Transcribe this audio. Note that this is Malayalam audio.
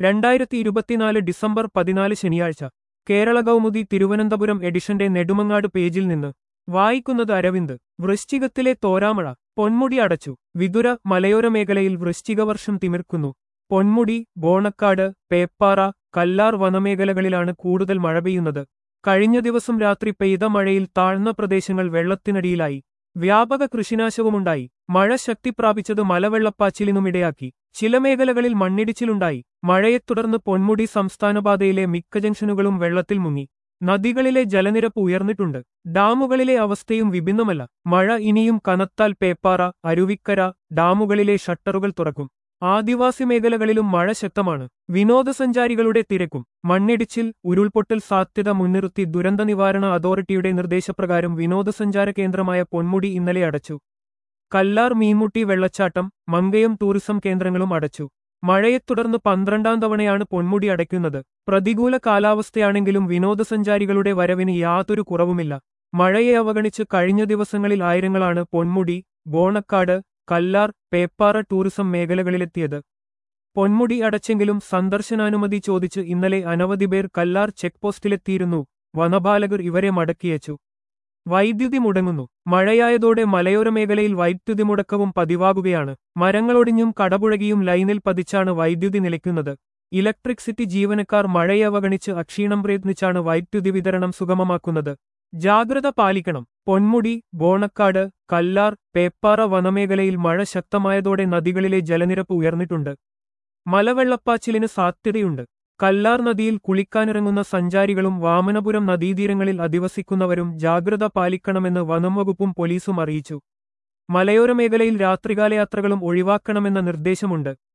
രണ്ടായിരത്തി ഇരുപത്തിനാല് ഡിസംബർ പതിനാല് ശനിയാഴ്ച കേരള കൗമുദി തിരുവനന്തപുരം എഡിഷന്റെ നെടുമങ്ങാട് പേജിൽ നിന്ന് വായിക്കുന്നത് അരവിന്ദ് വൃശ്ചികത്തിലെ തോരാമഴ പൊന്മുടി അടച്ചു വിതുര മലയോര മേഖലയിൽ വൃശ്ചികവർഷം തിമിർക്കുന്നു പൊന്മുടി ബോണക്കാട് പേപ്പാറ കല്ലാർ വനമേഖലകളിലാണ് കൂടുതൽ മഴ പെയ്യുന്നത് കഴിഞ്ഞ ദിവസം രാത്രി പെയ്ത മഴയിൽ താഴ്ന്ന പ്രദേശങ്ങൾ വെള്ളത്തിനടിയിലായി വ്യാപക കൃഷിനാശവുമുണ്ടായി മഴ ശക്തി പ്രാപിച്ചത് മലവെള്ളപ്പാച്ചിലിനുമിടയാക്കി ചില മേഖലകളിൽ മണ്ണിടിച്ചിലുണ്ടായി മഴയെ തുടർന്ന് പൊന്മുടി സംസ്ഥാനപാതയിലെ മിക്ക ജംഗ്ഷനുകളും വെള്ളത്തിൽ മുങ്ങി നദികളിലെ ജലനിരപ്പ് ഉയർന്നിട്ടുണ്ട് ഡാമുകളിലെ അവസ്ഥയും വിഭിന്നമല്ല മഴ ഇനിയും കനത്താൽ പേപ്പാറ അരുവിക്കര ഡാമുകളിലെ ഷട്ടറുകൾ തുറക്കും ആദിവാസി മേഖലകളിലും മഴ ശക്തമാണ് വിനോദസഞ്ചാരികളുടെ തിരക്കും മണ്ണിടിച്ചിൽ ഉരുൾപൊട്ടൽ സാധ്യത മുൻനിർത്തി ദുരന്ത നിവാരണ അതോറിറ്റിയുടെ നിർദ്ദേശപ്രകാരം വിനോദസഞ്ചാര കേന്ദ്രമായ പൊന്മുടി ഇന്നലെ അടച്ചു കല്ലാർ മീൻമുട്ടി വെള്ളച്ചാട്ടം മങ്കയം ടൂറിസം കേന്ദ്രങ്ങളും അടച്ചു മഴയെ തുടർന്ന് പന്ത്രണ്ടാം തവണയാണ് പൊന്മുടി അടയ്ക്കുന്നത് പ്രതികൂല കാലാവസ്ഥയാണെങ്കിലും വിനോദസഞ്ചാരികളുടെ വരവിന് യാതൊരു കുറവുമില്ല മഴയെ അവഗണിച്ച് കഴിഞ്ഞ ദിവസങ്ങളിൽ ആയിരങ്ങളാണ് പൊന്മുടി ബോണക്കാട് കല്ലാർ പേപ്പാറ ടൂറിസം മേഖലകളിലെത്തിയത് പൊന്മുടി അടച്ചെങ്കിലും സന്ദർശനാനുമതി ചോദിച്ച് ഇന്നലെ അനവധി പേർ കല്ലാർ ചെക്ക് പോസ്റ്റിലെത്തിയിരുന്നു വനപാലകർ ഇവരെ മടക്കിയച്ചു വൈദ്യുതി മുടങ്ങുന്നു മഴയായതോടെ മലയോര മേഖലയിൽ വൈദ്യുതി മുടക്കവും പതിവാകുകയാണ് മരങ്ങളൊടിഞ്ഞും കടപുഴകിയും ലൈനിൽ പതിച്ചാണ് വൈദ്യുതി നിലയ്ക്കുന്നത് ഇലക്ട്രിക് ജീവനക്കാർ മഴയെ അവഗണിച്ച് അക്ഷീണം പ്രയത്നിച്ചാണ് വൈദ്യുതി വിതരണം സുഗമമാക്കുന്നത് ജാഗ്രത പാലിക്കണം പൊന്മുടി ബോണക്കാട് കല്ലാർ പേപ്പാറ വനമേഖലയിൽ മഴ ശക്തമായതോടെ നദികളിലെ ജലനിരപ്പ് ഉയർന്നിട്ടുണ്ട് മലവെള്ളപ്പാച്ചിലിന് സാധ്യതയുണ്ട് കല്ലാർ നദിയിൽ കുളിക്കാനിറങ്ങുന്ന സഞ്ചാരികളും വാമനപുരം നദീതീരങ്ങളിൽ അധിവസിക്കുന്നവരും ജാഗ്രത പാലിക്കണമെന്ന് വനം വകുപ്പും പോലീസും അറിയിച്ചു മലയോര മേഖലയിൽ രാത്രികാല യാത്രകളും ഒഴിവാക്കണമെന്ന നിർദ്ദേശമുണ്ട്